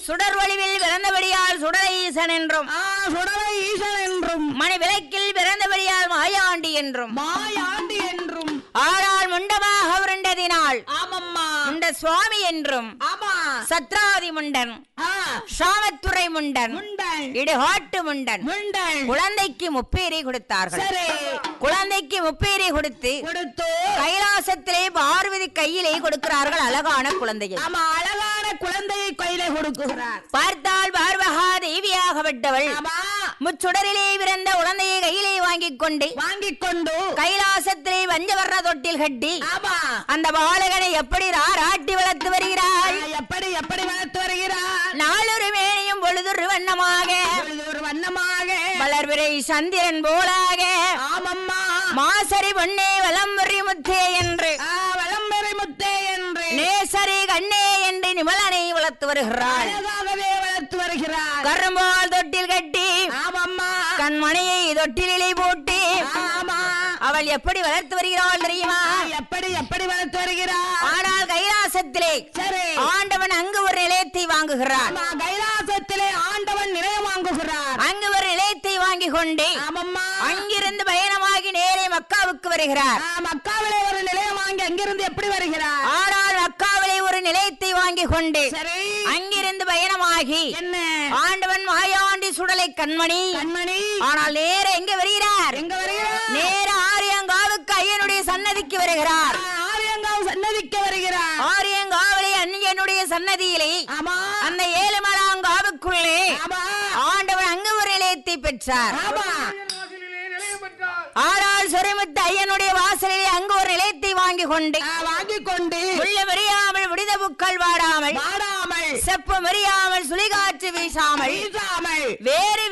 சுடர் வடிவில் பிறந்தபடியால் சுடரை ஈசன் என்றும் ஆ சுடலை ஈசன் என்றும் மணி விளக்கில் பிறந்தபடியால் மாயாண்டி என்றும் மாயாண்டி என்றும் ஆறாள் முண்டமாக உருண்டதினால் ஆமம்மா முண்ட சுவாமி என்றும் ஆமா சத்ராதி முண்டன் ஆ சாமத்துறை முண்டன் முண்டை இடுகாட்டு முண்டன் முண்டை குழந்தைக்கு முப்பேரி கொடுத்தார்கள் சரி குழந்தைக்கு முப்பேரி கொடுத்து கொடுத்து கைலாசத்திலே பார்வதி கையிலே கொடுக்கிறார்கள் அழகான குழந்தையை ஆமா அழகான குழந்தையை கையில கொடுக்குகிறார் பார்த்தால் பார்வகா தேவியாகப்பட்டவள் ஆமா முச்சுடரிலே பிறந்த குழந்தையை கையிலே வாங்கிக் கொண்டு வாங்கிக் கொண்டு கைலாசத்திலே வஞ்சவர்ற தொட்டில் கட்டி ஆமா அந்த பாலகனை எப்படி ராராட்டி வளர்த்து வருகிறாள் ஆ, எப்படி எப்படி வளர்த்து வருகிறார் நாளொரு மேனியும் பொழுதொரு வண்ணமாக இப்பொழுது ஒரு வண்ணமாக வளர்விரை சந்திரன் போலாக ஆமம்மா மாசரி பொன்னே வலம்புரி முத்தே என்று ஆ, வலம்பெறை முத்தே என்று நேசரி கண்ணே என்று நிமலனை வளர்த்து வருகிறாள் அழகாகவே வளர்த்து வருகிறார் கரும்பால் தொட்டில் கட்டி ஆமம்மா கண்மணியை தொட்டிலே போட்டு ஆமா அவள் எப்படி வளர்த்து வருகிறாள் தெரியுமா ஆ, எப்படி எப்படி வளர்த்து வருகிறார் ஆனால் கைலாசத்திலே சரி ஆண்டவன் அங்கு ஒரு நிலையத்தை வாங்குகிறான் ஆமா கைலாசத்திலே ஆண்டவன் நிலையம் வாங்குகிறார் அங்கு ஒரு நிலையத்தை வாங்கி கொண்டு ஆமம்மா அங்கிருந்து பயணமாகி நேரே மக்காவுக்கு வருகிறார் ஆ, மக்காவிலே ஒரு நிலையம் வாங்கி அங்கிருந்து எப்படி வருகிறார் ஆனால் மக்காவிலே ஒரு நிலையத்தை வாங்கி கொண்டு சரி அங்கிருந்து பயணமாகி என்ன ஆண்டவன் மாயாண்டி சுடலை கண்மணி கண்மணி ஆனால் நேர எங்க வருகிறார் எங்க வருகிறார் நேர ஆரியங்காவுக்கு ஐயனுடைய சன்னதிக்கு வருகிறார் ஆ, ஆரியங்காவ் சன்னதிக்கு வருகிறார் ஆரியங்காவிலே அந்நியனுடைய சன்னதியிலே ஆமா அந்த ஏழுமலாங்காவுக்குள்ளே ஆமா ஆண்டவன் அங்கு ஒரு நிலையத்தை பெற்றார் ஆமா ஆனால் சொரிமுத்து ஐயனுடைய வாசலிலே அங்கு ஒரு நிலையத்தை வாங்கி கொண்டு ஆ, வாங்கிக் கொண்டு முள்ள மறியாமல் முடித புக்கள் வாடாமல் வாடாமல் செப்பு மறியாமல் சுழிகாற்று வீசாமல் வீசாமல் வேறு